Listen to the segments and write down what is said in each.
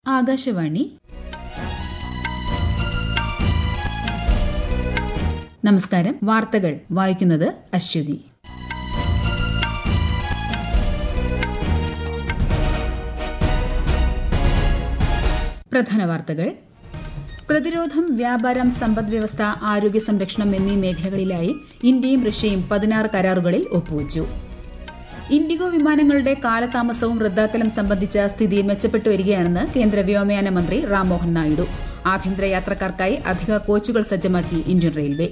ആകാശവാണി നമസ്കാരം വാർത്തകൾ വായിക്കുന്നത് അശ്വതി പ്രധാന വാർത്തകൾ പ്രതിരോധം വ്യാപാരം സമ്പദ്വ്യവസ്ഥ ആരോഗ്യ സംരക്ഷണം എന്നീ മേഖലകളിലായി ഇന്ത്യയും റഷ്യയും പതിനാറ് കരാറുകളിൽ ഒപ്പുവച്ചു ഇൻഡിഗോ വിമാനങ്ങളുടെ കാലതാമസവും റദ്ദാക്കലും സംബന്ധിച്ച സ്ഥിതി മെച്ചപ്പെട്ടു വരികയാണെന്ന് കേന്ദ്ര വ്യോമയാന മന്ത്രി റാംമോഹൻ നായിഡു ആഭ്യന്തര യാത്രക്കാർക്കായി അധിക കോച്ചുകൾ സജ്ജമാക്കി ഇന്ത്യൻ റെയിൽവേ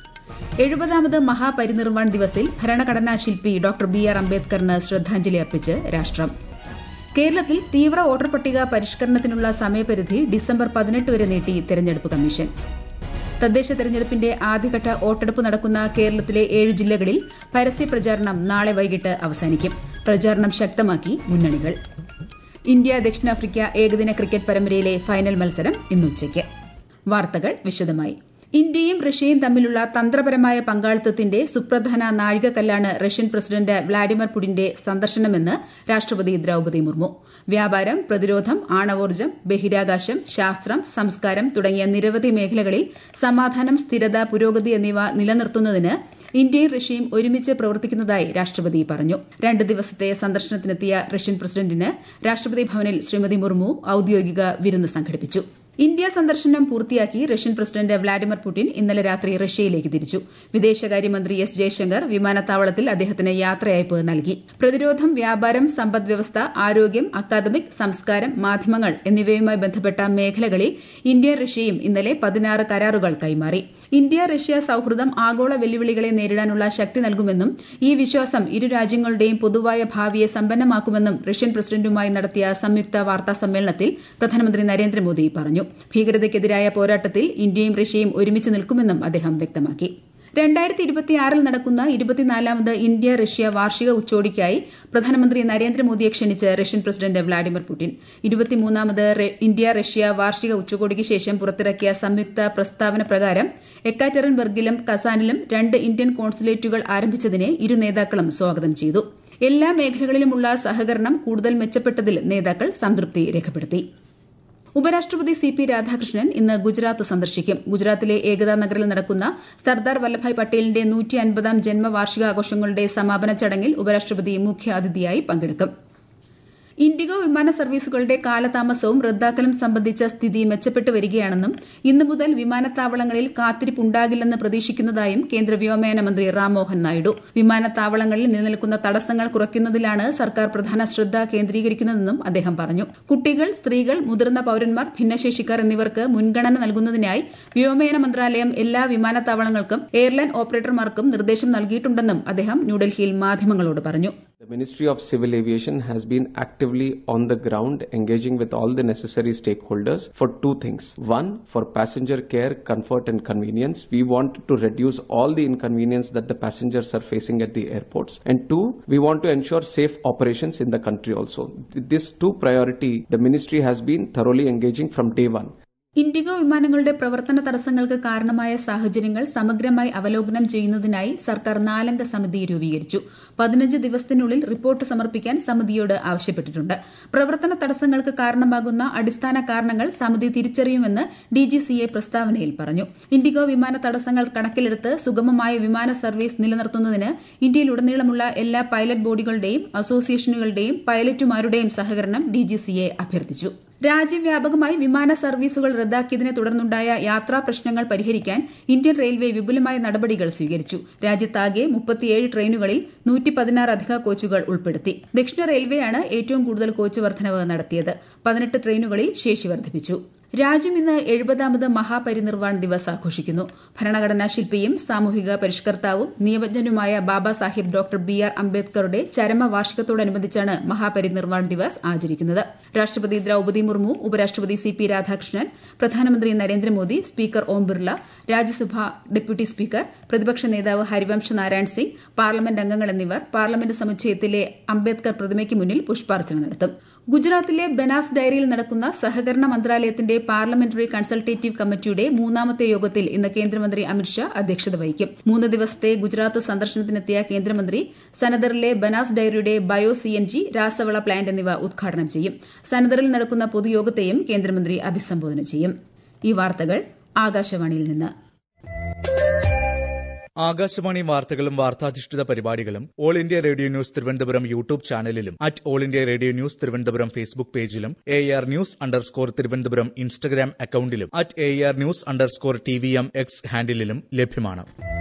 എഴുപതാമത് മഹാപരിനിർവാൺ ദിവസിൽ ഭരണഘടനാ ശില്പി ഡോക്ടർ ബി ആർ അംബേദ്കറിന് ശ്രദ്ധാഞ്ജലി അർപ്പിച്ച് രാഷ്ട്രം കേരളത്തിൽ തീവ്ര വോട്ടർ പട്ടിക പരിഷ്കരണത്തിനുള്ള സമയപരിധി ഡിസംബർ പതിനെട്ട് വരെ നീട്ടി തെരഞ്ഞെടുപ്പ് കമ്മീഷൻ തദ്ദേശ തെരഞ്ഞെടുപ്പിന്റെ ആദ്യഘട്ട വോട്ടെടുപ്പ് നടക്കുന്ന കേരളത്തിലെ ഏഴ് ജില്ലകളിൽ പരസ്യപ്രചാരണം നാളെ വൈകിട്ട് അവസാനിക്കും പ്രചാരണം ശക്തമാക്കി മുന്നണികൾ ഇന്ത്യ ദക്ഷിണാഫ്രിക്ക ഏകദിന ക്രിക്കറ്റ് പരമ്പരയിലെ ഫൈനൽ മത്സരം ഇന്നുച്ചയ്ക്ക് വാർത്തകൾ വിശദമായി ഇന്ത്യയും റഷ്യയും തമ്മിലുള്ള തന്ത്രപരമായ പങ്കാളിത്തത്തിന്റെ സുപ്രധാന നാഴികക്കല്ലാണ് റഷ്യൻ പ്രസിഡന്റ് വ്ളാഡിമിർ പുടിന്റെ സന്ദർശനമെന്ന് രാഷ്ട്രപതി ദ്രൌപദി മുർമു വ്യാപാരം പ്രതിരോധം ആണവോർജ്ജം ബഹിരാകാശം ശാസ്ത്രം സംസ്കാരം തുടങ്ങിയ നിരവധി മേഖലകളിൽ സമാധാനം സ്ഥിരത പുരോഗതി എന്നിവ നിലനിർത്തുന്നതിന് ഇന്ത്യയും റഷ്യയും ഒരുമിച്ച് പ്രവർത്തിക്കുന്നതായി രാഷ്ട്രപതി പറഞ്ഞു രണ്ട് ദിവസത്തെ സന്ദർശനത്തിനെത്തിയ റഷ്യൻ പ്രസിഡന്റിന് രാഷ്ട്രപതി ഭവനിൽ ശ്രീമതി മുർമു ഔദ്യോഗിക വിരുന്ന് സംഘടിപ്പിച്ചു ഇന്ത്യ സന്ദർശനം പൂർത്തിയാക്കി റഷ്യൻ പ്രസിഡന്റ് വ്ളാഡിമിർ പുടിൻ ഇന്നലെ രാത്രി റഷ്യയിലേക്ക് തിരിച്ചു വിദേശകാര്യമന്ത്രി എസ് ജയശങ്കർ വിമാനത്താവളത്തിൽ അദ്ദേഹത്തിന് യാത്രയയപ്പ് നൽകി പ്രതിരോധം വ്യാപാരം സമ്പദ്വ്യവസ്ഥ ആരോഗ്യം അക്കാദമിക് സംസ്കാരം മാധ്യമങ്ങൾ എന്നിവയുമായി ബന്ധപ്പെട്ട മേഖലകളിൽ ഇന്ത്യയും റഷ്യയും ഇന്നലെ പതിനാറ് കരാറുകൾ കൈമാറി ഇന്ത്യ റഷ്യ സൌഹൃദം ആഗോള വെല്ലുവിളികളെ നേരിടാനുള്ള ശക്തി നൽകുമെന്നും ഈ വിശ്വാസം ഇരു രാജ്യങ്ങളുടെയും പൊതുവായ ഭാവിയെ സമ്പന്നമാക്കുമെന്നും റഷ്യൻ പ്രസിഡന്റുമായി നടത്തിയ സംയുക്ത വാർത്താ സമ്മേളനത്തിൽ പ്രധാനമന്ത്രി നരേന്ദ്രമോദി പറഞ്ഞു ഭീകരതയ്ക്കെതിരായ പോരാട്ടത്തിൽ ഇന്ത്യയും റഷ്യയും ഒരുമിച്ച് നിൽക്കുമെന്നും അദ്ദേഹം വ്യക്തമാക്കി രണ്ടായിരത്തി ഇരുപത്തിയാറിൽ നടക്കുന്ന ഇരുപത്തിനാലാമത് ഇന്ത്യ റഷ്യ വാർഷിക ഉച്ചകോടിക്കായി പ്രധാനമന്ത്രി നരേന്ദ്രമോദിയെ ക്ഷണിച്ച് റഷ്യൻ പ്രസിഡന്റ് വ്ളാഡിമിർ പുടിൻ ഇരുപത്തിമൂന്നാമത് ഇന്ത്യ റഷ്യ വാർഷിക ഉച്ചകോടിക്ക് ശേഷം പുറത്തിറക്കിയ സംയുക്ത പ്രസ്താവന പ്രകാരം എക്കാറ്ററിൻബർഗിലും കസാനിലും രണ്ട് ഇന്ത്യൻ കോൺസുലേറ്റുകൾ ആരംഭിച്ചതിനെ ഇരു നേതാക്കളും സ്വാഗതം ചെയ്തു എല്ലാ മേഖലകളിലുമുള്ള സഹകരണം കൂടുതൽ മെച്ചപ്പെട്ടതിൽ നേതാക്കൾ സംതൃപ്തി രേഖപ്പെടുത്തി ഉപരാഷ്ട്രപതി സി പി രാധാകൃഷ്ണൻ ഇന്ന് ഗുജറാത്ത് സന്ദർശിക്കും ഗുജറാത്തിലെ ഏകതാ നഗറിൽ നടക്കുന്ന സർദാർ വല്ലഭായ് പട്ടേലിന്റെ നൂറ്റി അൻപതാം ജന്മവാർഷികാഘോഷങ്ങളുടെ സമാപന ചടങ്ങിൽ ഉപരാഷ്ട്രപതി മുഖ്യ അതിഥിയായി പങ്കെടുക്കും ഇൻഡിഗോ വിമാന സർവീസുകളുടെ കാലതാമസവും റദ്ദാക്കലും സംബന്ധിച്ച സ്ഥിതി മെച്ചപ്പെട്ടു വരികയാണെന്നും ഇന്നു മുതൽ വിമാനത്താവളങ്ങളിൽ കാത്തിരിപ്പുണ്ടാകില്ലെന്ന് പ്രതീക്ഷിക്കുന്നതായും കേന്ദ്ര വ്യോമയാന മന്ത്രി റാംമോഹൻ നായിഡു വിമാനത്താവളങ്ങളിൽ നിലനിൽക്കുന്ന തടസ്സങ്ങൾ കുറയ്ക്കുന്നതിലാണ് സർക്കാർ പ്രധാന ശ്രദ്ധ കേന്ദ്രീകരിക്കുന്നതെന്നും അദ്ദേഹം പറഞ്ഞു കുട്ടികൾ സ്ത്രീകൾ മുതിർന്ന പൌരന്മാർ ഭിന്നശേഷിക്കാർ എന്നിവർക്ക് മുൻഗണന നൽകുന്നതിനായി വ്യോമയാന മന്ത്രാലയം എല്ലാ വിമാനത്താവളങ്ങൾക്കും എയർലൈൻ ഓപ്പറേറ്റർമാർക്കും നിർദ്ദേശം നൽകിയിട്ടുണ്ടെന്നും അദ്ദേഹം ന്യൂഡൽഹിയിൽ മാധ്യമങ്ങളോട് പറഞ്ഞു The Ministry of Civil Aviation has been actively on the ground engaging with all the necessary stakeholders for two things. One, for passenger care, comfort and convenience. We want to reduce all the inconvenience that the passengers are facing at the airports. And two, we want to ensure safe operations in the country also. This two priority, the ministry has been thoroughly engaging from day one. IndiGo വിമാനങ്ങളുടെ പ്രവർത്തന തടസ്സങ്ങൾക്ക് കാരണമായ സാഹചര്യങ്ങൾ സമഗ്രമായി അവലോകനം ചെയ്യുന്നതിനായി സർക്കാർ നാലംഗ സമിതി രൂപീകരിച്ചു പതിനഞ്ച് ദിവസത്തിനുള്ളിൽ റിപ്പോർട്ട് സമർപ്പിക്കാൻ സമിതിയോട് ആവശ്യപ്പെട്ടിട്ടുണ്ട് പ്രവർത്തന തടസ്സങ്ങൾക്ക് കാരണമാകുന്ന അടിസ്ഥാന കാരണങ്ങൾ സമിതി തിരിച്ചറിയുമെന്ന് ഡിജിസിഎ പ്രസ്താവനയിൽ പറഞ്ഞു ഇൻഡിഗോ വിമാന തടസ്സങ്ങൾ കണക്കിലെടുത്ത് സുഗമമായ വിമാന സർവീസ് നിലനിർത്തുന്നതിന് ഇന്ത്യയിലുടനീളമുള്ള എല്ലാ പൈലറ്റ് ബോഡികളുടെയും അസോസിയേഷനുകളുടെയും പൈലറ്റുമാരുടെയും സഹകരണം ഡിജിസിഎ അഭ്യർത്ഥിച്ചു രാജ്യവ്യാപകമായി വിമാന സർവീസുകൾ റദ്ദാക്കിയതിനെ തുടർന്നുണ്ടായ യാത്രാ പ്രശ്നങ്ങൾ പരിഹരിക്കാൻ ഇന്ത്യൻ റെയിൽവേ വിപുലമായ നടപടികൾ സ്വീകരിച്ചു രാജ്യത്താകെ മുപ്പത്തിയേഴ് ട്രെയിനുകളിൽ നൂറ്റി പതിനാറ് അധിക കോച്ചുകൾ ഉൾപ്പെടുത്തി ദക്ഷിണ റെയിൽവേയാണ് ഏറ്റവും കൂടുതൽ കോച്ച് വർധനവ് നടത്തിയത് പതിനെട്ട് ട്രെയിനുകളിൽ ശേഷി വർദ്ധിപ്പിച്ചു രാജ്യം ഇന്ന് എഴുപതാമത് മഹാപരിനിർവാൺ ദിവസ് ആഘോഷിക്കുന്നു ഭരണഘടനാ ശില്പിയും സാമൂഹിക പരിഷ്കർത്താവും നിയമജ്ഞനുമായ Baba Saheb doctor B R അംബേദ്കറുടെ ചരമവാർഷികത്തോടനുബന്ധിച്ചാണ് മഹാപരിനിർവാൺ ദിവസ് ആചരിക്കുന്നത് രാഷ്ട്രപതി ദ്രൌപദി മുർമു ഉപരാഷ്ട്രപതി സി പി രാധാകൃഷ്ണൻ പ്രധാനമന്ത്രി Narendra Modi speaker Om Birla Rajya Sabha deputy speaker പ്രതിപക്ഷ നേതാവ് ഹരിവംശ നാരായൺ സിംഗ് പാർലമെന്റ് അംഗങ്ങൾ എന്നിവർ പാർലമെന്റ് സമുച്ചയത്തിലെ അംബേദ്കർ പ്രതിമയ്ക്ക് മുന്നിൽ പുഷ്പാർച്ചന നടത്തും ഗുജറാത്തിലെ ബനാസ് ഡയറിയിൽ നടക്കുന്ന സഹകരണ മന്ത്രാലയത്തിന്റെ പാർലമെന്ററി കൺസൾട്ടേറ്റീവ് കമ്മിറ്റിയുടെ മൂന്നാമത്തെ യോഗത്തിൽ ഇന്ന് കേന്ദ്രമന്ത്രി അമിത്ഷാ അധ്യക്ഷത വഹിക്കും മൂന്ന് ദിവസത്തെ ഗുജറാത്ത് സന്ദർശനത്തിനെത്തിയ കേന്ദ്രമന്ത്രി സനദറിലെ ബനാസ് ഡയറിയുടെ ബയോ സി എൻ ജി രാസവള പ്ലാന്റ് എന്നിവ ഉദ്ഘാടനം ചെയ്യും സനദറിൽ നടക്കുന്ന പൊതുയോഗത്തെയും കേന്ദ്രമന്ത്രി അഭിസംബോധന ചെയ്യും ഈ വാർത്തകൾ ആകാശവാണിയിൽ നിന്ന് ആകാശവാണി വാർത്തകളും വാർത്താധിഷ്ഠിത പരിപാടികളും All India Radio News Thiruvananthapuram YouTube ചാനലിലും at All India Radio News Thiruvananthapuram Facebook പേജിലും A R news underscore Thiruvananthapuram Instagram അക്കൌണ്ടിലും at A R news underscore T V M X ഹാൻഡിലും ലഭ്യമാണ്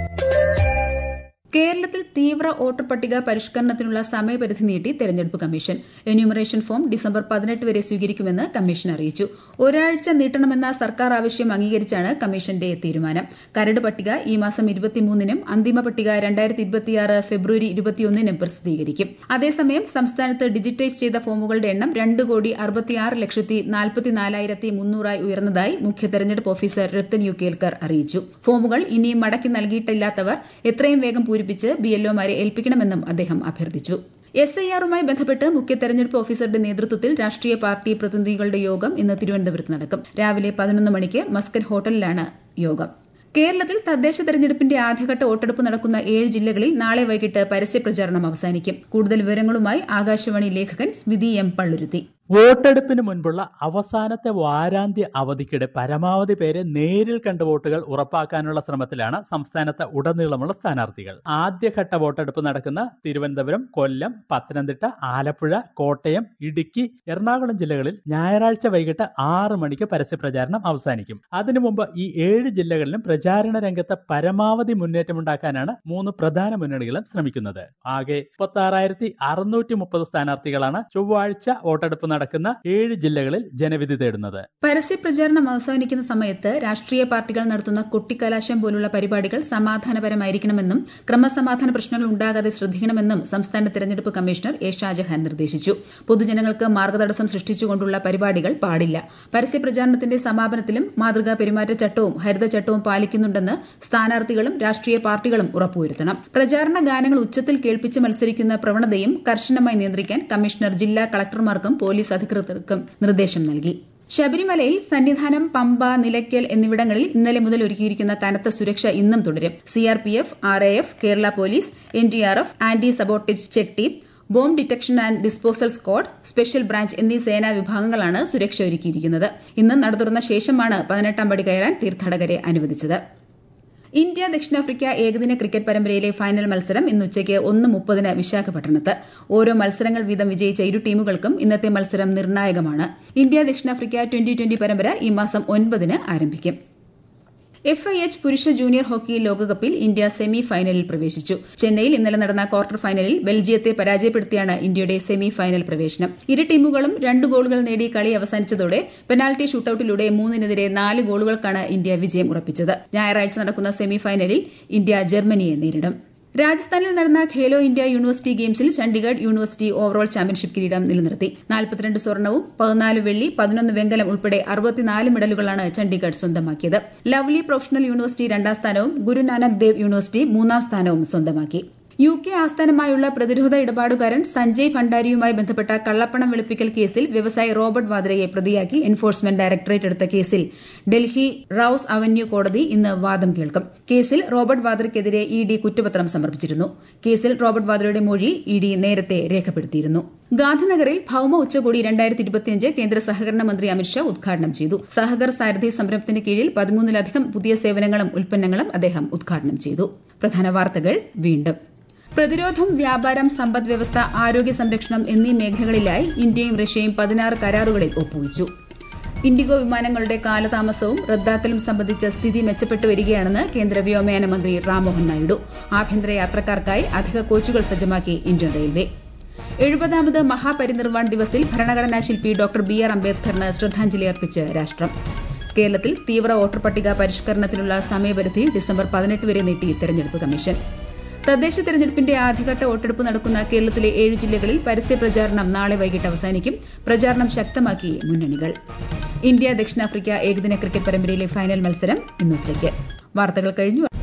കേരളത്തിൽ തീവ്ര വോട്ടർ പട്ടിക പരിഷ്കരണത്തിനുള്ള സമയപരിധി നീട്ടി തെരഞ്ഞെടുപ്പ് കമ്മീഷൻ എന്യൂമറേഷൻ ഫോം ഡിസംബർ പതിനെട്ട് വരെ സ്വീകരിക്കുമെന്ന് കമ്മീഷൻ അറിയിച്ചു ഒരാഴ്ച നീട്ടണമെന്ന സർക്കാർ ആവശ്യം അംഗീകരിച്ചാണ് കമ്മീഷന്റെ തീരുമാനം കരട് പട്ടിക ഈ മാസം ഇരുപത്തിമൂന്നിനും അന്തിമ പട്ടിക രണ്ടായിരത്തി ഇരുപത്തിയാറ് ഫെബ്രുവരി ഇരുപത്തിയൊന്നിനും പ്രസിദ്ധീകരിക്കും അതേസമയം സംസ്ഥാനത്ത് ഡിജിറ്റൈസ് ചെയ്ത ഫോമുകളുടെ എണ്ണം രണ്ട് കോടി അറുപത്തിയാറ് ലക്ഷത്തി നാൽപ്പത്തിനാലായിരത്തി മുന്നൂറായി ഉയർന്നതായി മുഖ്യ തെരഞ്ഞെടുപ്പ് ഓഫീസർ രത്തൻ യു കേൽക്കർ അറിയിച്ചു ഫോമുകൾ ഇനിയും മടക്കി നൽകിയിട്ടില്ലാത്തവർ എത്രയും വേഗം പൂരിപ്പിച്ച് ബിഎൽഒമാരെ ഏൽപ്പിക്കണമെന്നും അദ്ദേഹം അഭ്യർത്ഥിച്ചു എസ് ഐ ആറുമായി ബന്ധപ്പെട്ട് മുഖ്യ തെരഞ്ഞെടുപ്പ് ഓഫീസറുടെ നേതൃത്വത്തിൽ രാഷ്ട്രീയ പാർട്ടി പ്രതിനിധികളുടെ യോഗം ഇന്ന് തിരുവനന്തപുരത്ത് നടക്കും രാവിലെ പതിനൊന്ന് മണിക്ക് മസ്കൻ ഹോട്ടലിലാണ് യോഗം കേരളത്തിൽ തദ്ദേശ തെരഞ്ഞെടുപ്പിന്റെ ആദ്യഘട്ട വോട്ടെടുപ്പ് നടക്കുന്ന ഏഴ് ജില്ലകളിൽ നാളെ വൈകിട്ട് പരസ്യപ്രചാരണം അവസാനിക്കും കൂടുതൽ വിവരങ്ങളുമായി ആകാശവാണി ലേഖകൻ സ്മിതി എം പള്ളുരുത്തി വോട്ടെടുപ്പിന് മുൻപുള്ള അവസാനത്തെ വാരാന്ത്യ അവധിക്കിടെ പരമാവധി പേരെ നേരിൽ കണ്ട വോട്ടുകൾ ഉറപ്പാക്കാനുള്ള ശ്രമത്തിലാണ് സംസ്ഥാനത്ത് ഉടനീളമുള്ള സ്ഥാനാർത്ഥികൾ ആദ്യഘട്ട വോട്ടെടുപ്പ് നടക്കുന്ന തിരുവനന്തപുരം കൊല്ലം പത്തനംതിട്ട ആലപ്പുഴ കോട്ടയം ഇടുക്കി എറണാകുളം ജില്ലകളിൽ ഞായറാഴ്ച വൈകിട്ട് ആറ് മണിക്ക് പരസ്യപ്രചാരണം അവസാനിക്കും അതിനു മുമ്പ് ഈ ഏഴ് ജില്ലകളിലും പ്രചാരണ രംഗത്ത് പരമാവധി മുന്നേറ്റമുണ്ടാക്കാനാണ് മൂന്ന് പ്രധാന മുന്നണികളും ശ്രമിക്കുന്നത് ആകെ മുപ്പത്തി അറുന്നൂറ്റി മുപ്പത് സ്ഥാനാർത്ഥികളാണ് ചൊവ്വാഴ്ച വോട്ടെടുപ്പ് നടക്കുന്ന ഏഴ് ജില്ലകളിൽ ജനവിധി തേടുന്നത് പരസ്യപ്രചാരണം അവസാനിക്കുന്ന സമയത്ത് രാഷ്ട്രീയ പാർട്ടികൾ നടത്തുന്ന കൊട്ടിക്കലാശം പോലുള്ള പരിപാടികൾ സമാധാനപരമായിരിക്കണമെന്നും ക്രമസമാധാന പ്രശ്നങ്ങൾ ഉണ്ടാകാതെ ശ്രദ്ധിക്കണമെന്നും സംസ്ഥാന തെരഞ്ഞെടുപ്പ് കമ്മീഷണർ എ ഷാജഹാൻ നിർദ്ദേശിച്ചു പൊതുജനങ്ങൾക്ക് മാർഗതടസ്സം സൃഷ്ടിച്ചുകൊണ്ടുള്ള പരിപാടികൾ പാടില്ല പരസ്യപ്രചാരണത്തിന്റെ സമാപനത്തിലും മാതൃകാ പെരുമാറ്റച്ചട്ടവും ഹരിതചട്ടവും പാലിക്കുന്നുണ്ടെന്ന് സ്ഥാനാർത്ഥികളും രാഷ്ട്രീയ പാർട്ടികളും ഉറപ്പുവരുത്തണം പ്രചാരണ ഗാനങ്ങൾ ഉച്ചത്തിൽ കേൾപ്പിച്ച് മത്സരിക്കുന്ന പ്രവണതയും കർശനമായി നിയന്ത്രിക്കാൻ കമ്മീഷണർ ജില്ലാ കളക്ടർമാർക്കും പോലീസ് അധികൃതർക്കും നിർദ്ദേശം നൽകി ശബരിമലയിൽ സന്നിധാനം പമ്പ നിലയ്ക്കൽ എന്നിവിടങ്ങളിൽ ഇന്നലെ മുതൽ ഒരുക്കിയിരിക്കുന്ന കനത്ത സുരക്ഷ ഇന്നും തുടരും CRPF RAF Kerala police NDRF anti sabotage check team bomb detection and disposal squad special branch എന്നീ സേനാ വിഭാഗങ്ങളാണ് സുരക്ഷ ഒരുക്കിയിരിക്കുന്നത് ഇന്ന് നട തുറന്ന ശേഷമാണ് പതിനെട്ടാം പടി കയറാൻ തീർത്ഥാടകരെ അനുവദിച്ചത് ഇന്ത്യ ദക്ഷിണാഫ്രിക്ക ഏകദിന ക്രിക്കറ്റ് പരമ്പരയിലെ ഫൈനൽ മത്സരം ഇന്ന് ഉച്ചയ്ക്ക് ഒന്ന് മുപ്പതിന് വിശാഖപട്ടണത്ത് ഓരോ മത്സരങ്ങൾ വീതം വിജയിച്ച ഇരു ടീമുകൾക്കും ഇന്നത്തെ മത്സരം നിർണായകമാണ് ഇന്ത്യ ദക്ഷിണാഫ്രിക്ക ട്വന്റി ട്വന്റി പരമ്പര ഈ മാസം ഒൻപതിന് ആരംഭിക്കും എഫ് ഐ എച്ച് പുരുഷ ജൂനിയർ ഹോക്കി ലോകകപ്പിൽ ഇന്ത്യ സെമി ഫൈനലിൽ പ്രവേശിച്ചു ചെന്നൈയിൽ ഇന്നലെ നടന്ന ക്വാർട്ടർ ഫൈനലിൽ ബെൽജിയത്തെ പരാജയപ്പെടുത്തിയാണ് ഇന്ത്യയുടെ സെമി ഫൈനൽ പ്രവേശനം ഇരു ടീമുകളും രണ്ട് ഗോളുകൾ നേടി കളി അവസാനിച്ചതോടെ പെനാൽറ്റി ഷൂട്ടൌട്ടിലൂടെ മൂന്നിനെതിരെ നാല് ഗോളുകൾക്കാണ് ഇന്ത്യ വിജയം ഉറപ്പിച്ചത് ഞായറാഴ്ച നടക്കുന്ന സെമി ഫൈനലിൽ ഇന്ത്യ ജർമ്മനിയെ നേരിടും രാജസ്ഥാനിൽ നടന്ന ഖേലോ ഇന്ത്യ യൂണിവേഴ്സിറ്റി ഗെയിംസിൽ ചണ്ഡിഗഡ് യൂണിവേഴ്സിറ്റി ഓവറോൾ ചാമ്പ്യൻഷിപ്പ് കിരീടം നിലനിർത്തി നാൽപ്പത്തിരണ്ട് സ്വർണവും പതിനാല് വെള്ളി പതിനൊന്ന് വെങ്കലം ഉൾപ്പെടെ അറുപത്തിനാല് മെഡലുകളാണ് ചണ്ഡിഗഡ് സ്വന്തമാക്കിയത് ലവ്ലി പ്രൊഫഷണൽ യൂണിവേഴ്സിറ്റി രണ്ടാം സ്ഥാനവും ഗുരുനാനക് ദേവ് യൂണിവേഴ്സിറ്റി മൂന്നാം സ്ഥാനവും സ്വന്തമാക്കി യു കെ ആസ്ഥാനമായുള്ള പ്രതിരോധ ഇടപാടുകാരൻ സഞ്ജയ് ഭണ്ഡാരിയുമായി ബന്ധപ്പെട്ട കള്ളപ്പണം വെളുപ്പിക്കൽ കേസിൽ വ്യവസായി റോബർട്ട് വാദ്രയെ പ്രതിയാക്കി എൻഫോഴ്സ്മെന്റ് ഡയറക്ടറേറ്റ് എടുത്ത കേസിൽ ഡൽഹി റൌസ് അവന്യൂ കോടതി ഇന്ന് വാദം കേൾക്കും കേസിൽ റോബർട്ട് വാദ്രയ്ക്കെതിരെ ഇ ഡി കുറ്റപത്രം സമർപ്പിച്ചിരുന്നു കേസിൽ റോബർട്ട് വാദ്രയുടെ മൊഴി ഇ ഡി നേരത്തെ രേഖപ്പെടുത്തിയിരുന്നു ഗാന്ധിനഗറിൽ ഭൌമ ഉച്ചകോടി രണ്ടായിരത്തി ഇരുപത്തിയഞ്ച് കേന്ദ്ര സഹകരണ മന്ത്രി അമിത്ഷാ ഉദ്ഘാടനം ചെയ്തു സഹകർ സാരഥി സംരംഭത്തിന് കീഴിൽ പതിമൂന്നിലധികം പുതിയ സേവനങ്ങളും ഉൽപ്പന്നങ്ങളും അദ്ദേഹം ഉദ്ഘാടനം ചെയ്തു പ്രധാന വാർത്തകൾ വീണ്ടും പ്രതിരോധം വ്യാപാരം സമ്പദ് വ്യവസ്ഥ ആരോഗ്യ സംരക്ഷണം എന്നീ മേഖലകളിലായി ഇന്ത്യയും റഷ്യയും പതിനാറ് കരാറുകളിൽ ഒപ്പുവച്ചു ഇൻഡിഗോ വിമാനങ്ങളുടെ കാലതാമസവും റദ്ദാക്കലും സംബന്ധിച്ച സ്ഥിതി മെച്ചപ്പെട്ടു വരികയാണെന്ന് കേന്ദ്ര വ്യോമയാന മന്ത്രി റാംമോഹൻ നായിഡു ആഭ്യന്തര യാത്രക്കാർക്കായി അധിക കോച്ചുകൾ സജ്ജമാക്കി ഇന്ത്യൻ റെയിൽവേ എഴുപതാമത് മഹാപരിനിർവാൺ ദിവസിൽ ഭരണഘടനാ ശില്പി ഡോക്ടർ ബി ആർ അംബേദ്കറിന് ശ്രദ്ധാഞ്ജലി അർപ്പിച്ച് രാഷ്ട്രം കേരളത്തിൽ തീവ്ര വോട്ടർ പട്ടിക പരിഷ്കരണത്തിനുള്ള സമയപരിധി ഡിസംബർ പതിനെട്ട് വരെ നീട്ടി തെരഞ്ഞെടുപ്പ് കമ്മീഷൻ തദ്ദേശ തെരഞ്ഞെടുപ്പിന്റെ ആദ്യഘട്ട വോട്ടെടുപ്പ് നടക്കുന്ന കേരളത്തിലെ ഏഴ് ജില്ലകളിൽ പരസ്യ പ്രചാരണം നാളെ വൈകിട്ട് അവസാനിക്കും പ്രചാരണം ശക്തമാക്കി മുന്നണികൾ ഇന്ത്യ ദക്ഷിണാഫ്രിക്ക ഏകദിന ക്രിക്കറ്റ് പരമ്പരയിലെ ഫൈനൽ മത്സരം ഇന്നുച്ചയ്ക്ക് വാർത്തകൾ കഴിഞ്ഞു